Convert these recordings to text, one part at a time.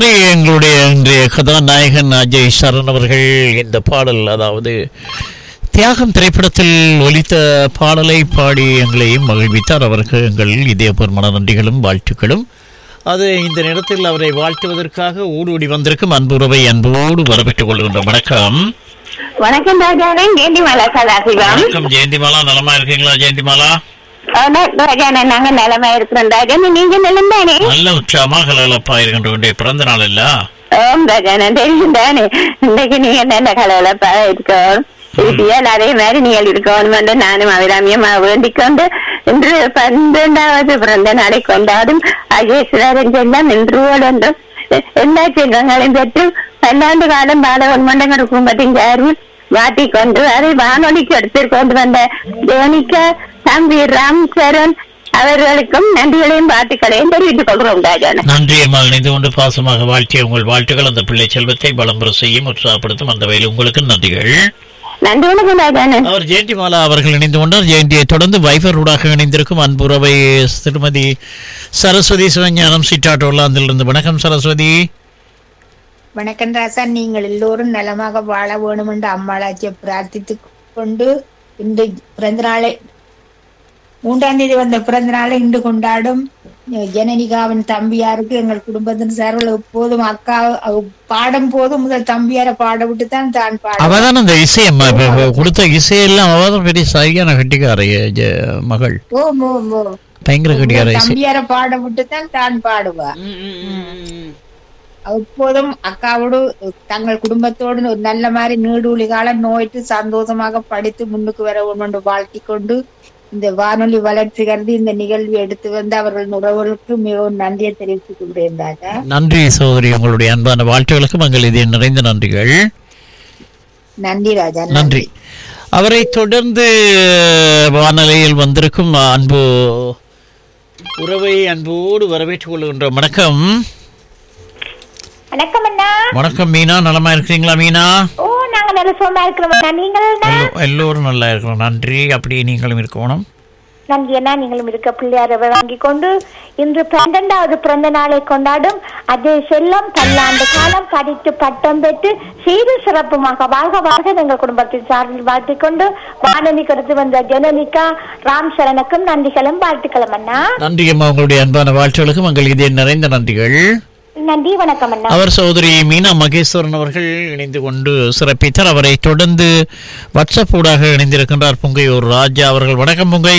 சரி எங்களுடைய இன்றைய கதாநாயகன் அஜய் சரண் அவர்கள் இந்த பாடல் அதாவது தியாகம் திரைப்படத்தில் ஒலித்த பாடலை பாடி எங்களையும் மகிழ்வித்தார் அவருக்கு எங்கள் இதயபூர்வமான நன்றிகளும் வாழ்த்துக்களும் அது இந்த நேரத்தில் அவரை வாழ்த்துவதற்காக ஊடுருடி வந்திருக்கும் அன்புறவை அன்போடு வரவேற்றுக் கொள்கின்ற வணக்கம் வணக்கம் ராஜானன் ஜெயந்திமாலா சதாசிவம் வணக்கம் ஜெயந்திமாலா நலமா இருக்கீங்களா ஜெயந்திமாலா ராஜானன் நாங்க நிலமா இருக்கிறோம் ராஜானன் நீங்க நிலம் தானே நல்ல உற்சாகமாக கலகலப்பா இருக்கின்ற உடைய பிறந்த நாள் இல்ல ஓம் ராஜானன் தெரியும் தானே இன்னைக்கு நீங்க நல்ல கலவலப்பா இருக்கோம் திருப்பியால் அதே மாதிரி நீங்கள் இருக்கணும் என்று நானும் அபிராமியமா வேண்டிக் கொண்டு இன்று பன்னிரண்டாவது பிறந்த நாளை கொண்டாடும் அஜேஸ்வரன் செல்லம் இன்றுவோடு என்றும் எல்லா செல்வங்களையும் பெற்று பல்லாண்டு காலம் பால உண்மண்டங்கள் குடும்பத்தின் சார்பில் மாட்டிக்கொண்டு அதை வானொலிக்கு எடுத்துக் கொண்டு வந்த ஜோனிகா தம்பி ராம் சரண் அவர்களுக்கும் நன்றிகளையும் வாழ்த்துக்களையும் தெரிவித்துக் கொள்கிறோம் ராஜான நன்றி அம்மா இணைந்து கொண்டு பாசமாக வாழ்த்திய உங்கள் வாழ்த்துக்கள் அந்த பிள்ளை செல்வத்தை பலம்புற செய்யும் உற்சாகப்படுத்தும் அந்த வகையில் உங்களுக்கு நன்றிகள் நன்றி வணக்கம் ராஜானன் அவர் ஜெயந்தி மாலா அவர்கள் இணைந்து கொண்டார் ஜெயந்தியை தொடர்ந்து வைஃபர் ஊடாக இணைந்திருக்கும் அன்புறவை திருமதி சரஸ்வதி சிவஞானம் சிட்டாட்டோலாந்திலிருந்து வணக்கம் சரஸ்வதி வணக்கம் ராசா நீங்கள் எல்லோரும் நலமாக வாழ வேணும் என்று அம்மாளாச்சியை பிரார்த்தித்துக் கொண்டு இன்று பிறந்த நாளை மூன்றாம் தேதி வந்த பிறந்த நாளை இன்று கொண்டாடும் அஹ், ஜனனிகாவின் தம்பியாருக்கு எங்கள் குடும்பத்தின் சார்பில் எப்போதும் அக்கா அவ பாடும் போது முதல் தம்பியாரை பாட விட்டு தான் தான் பாட அவதான் அந்த இசை அம்மா இப்ப- இப்ப கொடுத்த இசையெல்லாம் அவதான் பெரிய சரியான கட்டிக்கார மகள் ஓ மோ மோ பயங்கர கட்டிக்கார இசை தம்பியாரை பாட விட்டு தான் தான் பாடுவா எப்போதும் அக்காவோடு தங்கள் குடும்பத்தோடு ஒரு நல்ல மாதிரி நீடூழி காலம் நோயிட்டு சந்தோஷமாக படித்து முன்னுக்கு வர ஒன்று வாழ்த்தி கொண்டு இந்த வானொலி வளர்ச்சி கருதி இந்த நிகழ்வு எடுத்து வந்து அவர்கள் உறவுகளுக்கு மிகவும் நன்றியை தெரிவித்துக் கொண்டேன் ராஜா நன்றி சகோதரி உங்களுடைய அன்பான வாழ்த்துகளுக்கு மங்கள் இது நிறைந்த நன்றிகள் நன்றி ராஜா நன்றி அவரை தொடர்ந்து வானொலியில் வந்திருக்கும் அன்பு உறவை அன்போடு வரவேற்றுக் கொள்கின்ற வணக்கம் வணக்கம் அண்ணா வணக்கம் மீனா நலமா இருக்கிறீங்களா மீனா ஓ நாங்க நல்ல சுகமா இருக்கிறோம் அண்ணா நீங்கள் எல்லோ- எல்லோரும் நல்லா இருக்கிறோம் நன்றி அப்படியே நீங்களும் இருக்கணும் நன்றி அண்ணா நீங்களும் இருக்க பிள்ளையாரை வழங்கி கொண்டு இன்று பன்னெண்டாவது பிறந்த நாளை கொண்டாடும் அஜய் செல்லம் பல்லாண்டு காலம் படித்து பட்டம் பெற்று சீரு சிறப்புமாக வாழ்க வாழ்க எங்கள் குடும்பத்தின் சார்பில் வாழ்த்திக் கொண்டு வானொலி கொடுத்து வந்த ஜனனிகா ராம் சரணுக்கும் நன்றிகளும் வாழ்த்துக்களும் அண்ணா நன்றி அம்மா உங்களுடைய அன்பான வாழ்த்துகளுக்கு மங்கள் இதே நிறைந்த நன்றிகள் நன்றி வணக்கம் அண்ணா அவர் சகோதரி மீனா மகேஸ்வரன் அவர்கள் இணைந்து கொண்டு சிறப்பித்தார் அவரை தொடர்ந்து வாட்ஸ்அப் ஊடாக இணைந்திருக்கின்றார் புங்கையூர் ராஜா அவர்கள் வணக்கம் புங்கை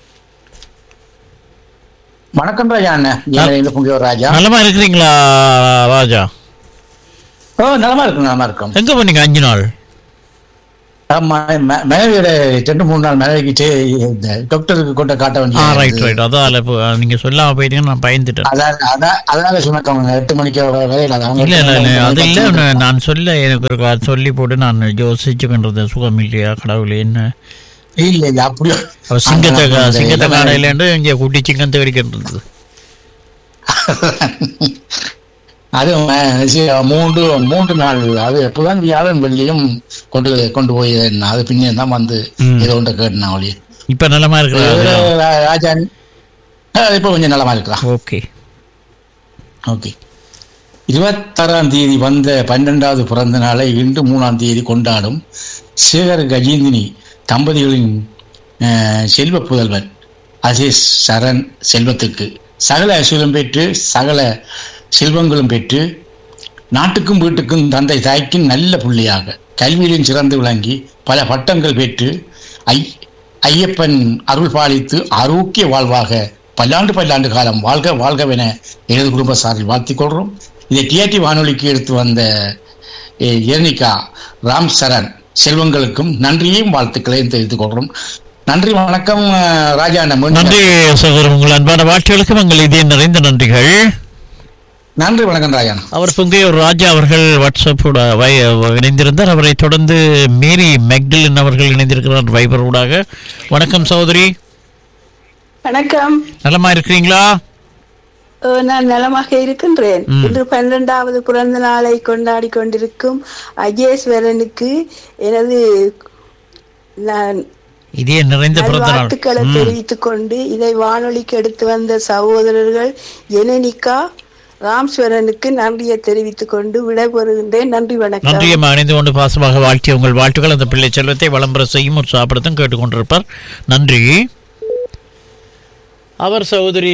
வணக்கம் ராஜா அண்ணன் ஜெயலலிதா பொங்கியோர் ராஜா நலமா இருக்கிறீங்களா ராஜா ஓ நலமா இருக்கும் நலமா இருக்கும் எங்க போனீங்க அஞ்சு நாள் ஆமா, ம- மனைவியோட ரெண்டு மூணு நாள் மனைவிக்கிட்டு இந்த டாக்டருக்கு கொண்டு காட்ட ஆ ரைட் வேண்டிய ரைட் அதான் இல்ல, இப்போ நீங்க சொல்லாம போயிட்டீங்கன்னு நான் பயந்துட்டேன் அதான் அதான் அதனால சொன்னாங்க எட்டு மணிக்கு வேலையில் இல்ல இல்ல இல்ல அது இல்ல நான் நான் சொல்ல எனக்கு ஒரு கா- சொல்லி போட்டு நான் யோசிச்சுக்கின்றது சுகம் இல்லையா கடவுளே என்ன இல்ல இல்ல அப்படியோ அவ சிங்கத்தை கா- அந்த சிங்கத்தை எல்லாமே- காடையிலேருந்து இங்கே குட்டி சிங்கம் தேடிக்கின்றது அது ம- சி- மூன்று மூன்று நாள் அது எப்போதான் வியாழன் வெள்ளியும் கொண்டு கொண்டு போய் அது பின்னே தான் வந்து ம். ஏதோ ஒன்று கேட்டேன் அவளி இப்ப நலமா இருக்கிறாரு ராஜா ஆ, இப்போ கொஞ்சம் நலமா இருக்கலாம் ஓகே ஓகே இருபத்தாறாம் தேதி வந்த பன்னெண்டாவது பிறந்த நாளை இன்று மூணாம் தேதி கொண்டாடும் சேகர் கஜேந்தினி தம்பதிகளின் அஹ், செல்வ புதல்வன் அசேஷ் சரண் செல்வத்துக்கு சகல ஐஸ்வர்யம் பெற்று சகல செல்வங்களும் பெற்று நாட்டுக்கும் வீட்டுக்கும் தந்தை தாய்க்கும் நல்ல புள்ளியாக கல்வியிலும் சிறந்து விளங்கி பல பட்டங்கள் பெற்று ஐ ஐயப்பன் அருள் பாலித்து ஆரோக்கிய வாழ்வாக பல்லாண்டு பல்லாண்டு காலம் வாழ்க வாழ்கவென எனது குடும்ப சார்பில் வாழ்த்திக் கொள்கிறோம் இதை டிஆர்டி வானொலிக்கு எடுத்து வந்த எ- எர்னிகா ராம் சரண் செல்வங்களுக்கும் நன்றியையும் வாழ்த்துக்களையும் தெரிவித்துக் கொள்கிறோம் நன்றி வணக்கம் அஹ், ராஜா நம்ம நன்றி சகோதரர் உங்கள் அன்பான வாழ்த்துகளுக்கு உங்கள் இதே நிறைந்த நன்றிகள் நன்றி வணக்கம் ராஜா அவர் புங்கையூர் ராஜா அவர்கள் வாட்ஸ்அப்போட வை இணைந்திருந்தார் அவரை தொடர்ந்து மேரி மெக்டிலின் அவர்கள் இணைந்திருக்கிறார் வைபர் ஊடாக வணக்கம் சகோதரி வணக்கம் நலமா இருக்கிறீங்களா அஹ் நான் நலமாக இருக்கின்றேன் ம். இன்று பன்னிரண்டாவது பிறந்த நாளை கொண்டாடி கொண்டிருக்கும் அஜேஸ்வரனுக்கு எனது நான் இதே நிறைந்த பிறந்த நாள் வாழ்த்துக்களை ம். தெரிவித்துக் கொண்டு இதை வானொலிக்கு எடுத்து வந்த சகோதரர்கள் ஜெனனிகா ராம்ஸ்வரனுக்கு நன்றியை தெரிவித்துக் கொண்டு விடைபெறுகின்றேன் நன்றி வணக்கம் நன்றியம்மா இணைந்து கொண்டு பாசமாக வாழ்த்திய உங்கள் வாழ்த்துக்கள் அந்த பிள்ளை செல்வத்தை வளம்பர செய்யும் ஒரு சாப்பிடத்தும் கேட்டுக்கொண்டிருப்பார் நன்றி அவர் சகோதரி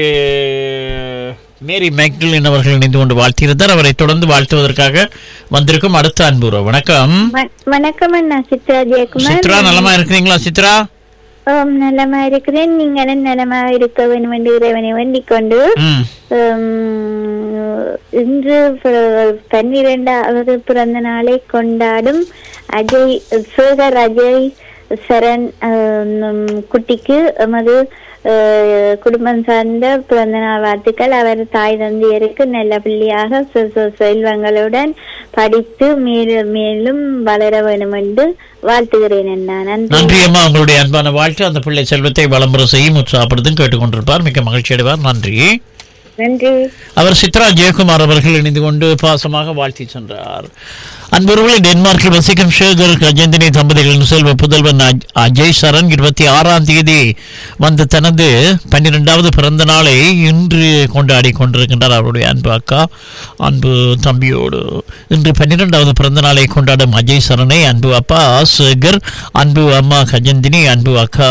மேரி மேக்டிலின் அவர்கள் இணைந்து கொண்டு வாழ்த்தியிருந்தார் அவரை தொடர்ந்து வாழ்த்துவதற்காக வந்திருக்கும் அடுத்த அன்புறவு வணக்கம் வ- வணக்கம் அண்ணா சித்ரா ஜெயக்குமார் சித்ரா நலமா இருக்கிறீங்களா சித்ரா ஓம் நலமா இருக்கிறேன் நீங்களும் நலமா இருக்க வேண்டும் என்று இறைவனை வேண்டிக் கொண்டு ம் உம், இன்று ப- பன்னிரண்டாவது பிறந்த நாளை கொண்டாடும் அஜய் சேகர் அஜய் சரண் உம், குட்டிக்கு எமது அஹ், குடும்பம் சார்ந்த பிறந்த நாள் வாழ்த்துக்கள் அவர் தாய் தந்தையருக்கு நல்ல பிள்ளையாக செ- செ- செல்வங்களுடன் படித்து மேலும் மேலும் வளர வேண்டும் என்று வாழ்த்துகிறேன் அண்ணா நன்றி நன்றி அம்மா உங்களுடைய அன்பான வாழ்த்து அந்த பிள்ளை செல்வத்தை வளம்பர செய்யும் உற்சாகப்படுத்தும் கேட்டுக்கொண்டிருப்பார் மிக்க மகிழ்ச்சி அடைவார் நன்றி நன்றி அவர் சித்ரா ஜெயக்குமார் அவர்கள் இணைந்து கொண்டு பாசமாக வாழ்த்தி சென்றார் அன்புறவுகளை டென்மார்க்கில் வசிக்கும் ஷேகர் கஜேந்தினி தம்பதிகளின் செல்வ புதல்வன் அஜ்- அஜய் சரண் இருபத்தி ஆறாம் தேதி வந்த தனது பன்னிரெண்டாவது பிறந்த நாளை இன்று கொண்டாடி கொண்டிருக்கின்றார் அவருடைய அன்பு அக்கா அன்பு தம்பியோடு இன்று பன்னிரெண்டாவது பிறந்த நாளை கொண்டாடும் அஜய் சரணை அன்பு அப்பா சேகர் அன்பு அம்மா கஜந்தினி அன்பு அக்கா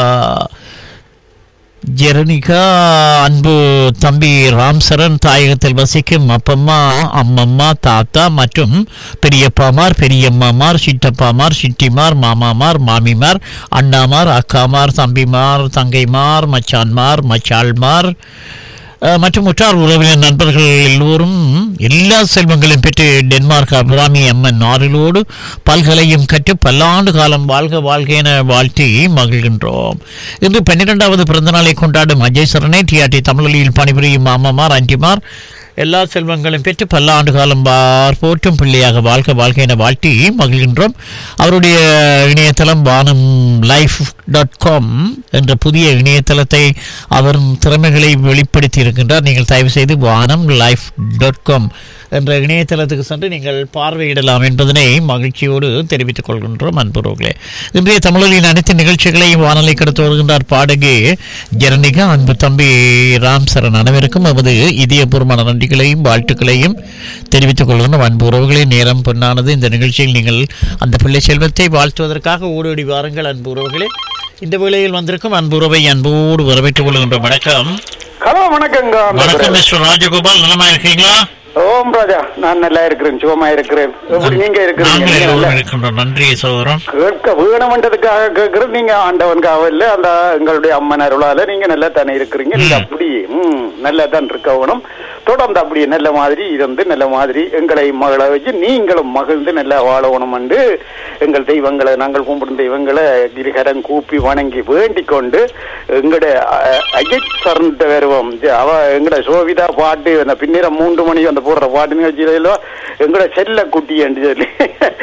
ஜெரனிகா அன்பு தம்பி ராம்சரன் தாயகத்தில் வசிக்கும் அப்பம்மா அம்மம்மா தாத்தா மற்றும் பெரியப்பாமார் பெரியம்மாமார் சித்தப்பாமார் சித்திமார் மாமாமார் மாமிமார் அண்ணாமார் அக்காமார் தம்பிமார் தங்கைமார் மச்சான்மார் மச்சாள்மார் அஹ், மற்றும் உற்றார் உறவினர் நண்பர்கள் எல்லோரும் எல்லா செல்வங்களையும் பெற்று டென்மார்க் அபிராமி அம்மன் ஆறிலோடு பல்கலையும் கற்று பல்லாண்டு காலம் வாழ்க வாழ்க என வாழ்த்தி மகிழ்கின்றோம் இன்று பன்னிரெண்டாவது பிறந்த நாளை கொண்டாடும் அஜய் சரணை டிஆர்டி தமிழொலியில் பணிபுரியும் மாமாமார் அஞ்சிமார் எல்லா செல்வங்களும் பெற்று பல்லாண்டு காலம் பார் போற்றும் பிள்ளையாக வாழ்க வாழ்க என வாழ்த்தி மகிழ்கின்றோம் அவருடைய இணையதளம் வானம் லைஃப் டாட் காம் என்ற புதிய இணையதளத்தை அவர் திறமைகளை வெளிப்படுத்தி இருக்கின்றார் நீங்கள் தயவு செய்து வானம் லைஃப் டாட் காம் என்ற இணையதளத்துக்கு சென்று நீங்கள் பார்வையிடலாம் என்பதனை மகிழ்ச்சியோடு தெரிவித்துக் கொள்கின்றோம் அன்புறவுகளே இன்றைய தமிழரின் அனைத்து நிகழ்ச்சிகளையும் வானொலி கடத்து வருகின்றார் பாடகி ஜெரனிகா அன்பு தம்பி ராம் சரண் அனைவருக்கும் நமது இதயபூர்வமான நன்றிகளையும் வாழ்த்துக்களையும் தெரிவித்துக் கொள்கின்றோம் அன்பு உறவுகளே நேரம் பொன்னானது இந்த நிகழ்ச்சியில் நீங்கள் அந்த பிள்ளை செல்வத்தை வாழ்த்துவதற்காக ஓடோடி வாருங்கள் அன்பு உறவுகளே இந்த வேளையில் வந்திருக்கும் அன்பு உறவை அன்போடு வரவேற்றுக் கொள்கின்றோம் வணக்கம் ஹலோ வணக்கங்க வணக்கம் மிஸ்டர் ராஜகோபால் நலமா இருக்கீங்களா ஓம் ராஜா நான் நல்லா இருக்கிறேன் சுகமா இருக்கிறேன் எப்படி நீங்க இருக்கிறீங்க நாங்கள் நீங்க நல்லா எல்லோரும் இருக்கின்றோம் நன்றி சகோதரம் கேட்க வேணும்ன்றதுக்காக கேட்கறது நீங்க ஆண்டவனுக்காக இல்ல அந்த எங்களுடைய அம்மன் அருளால நீங்க நல்லா தானே இருக்கிறீங்க நீங்க அப்படி ம் நல்லா தான் இருக்க வேணும் தொடர்ந்து அப்படியே நல்ல மாதிரி இருந்து நல்ல மாதிரி எங்களை மகளை வச்சு நீங்களும் மகிழ்ந்து நல்லா வாழணும் என்று எங்கள் தெய்வங்களை நாங்கள் கும்பிடும் தெய்வங்களை கிரிகரம் கூப்பி வணங்கி வேண்டிக் கொண்டு எங்களுடைய அஜித் சரண்ட வருவோம் அவ எங்கட சோவிதா பாட்டு அந்த பின்னிரம் மூன்று மணி அந்த போடுற பாட்டு நிகழ்ச்சியில எங்கட செல்ல குட்டி என்று சொல்லி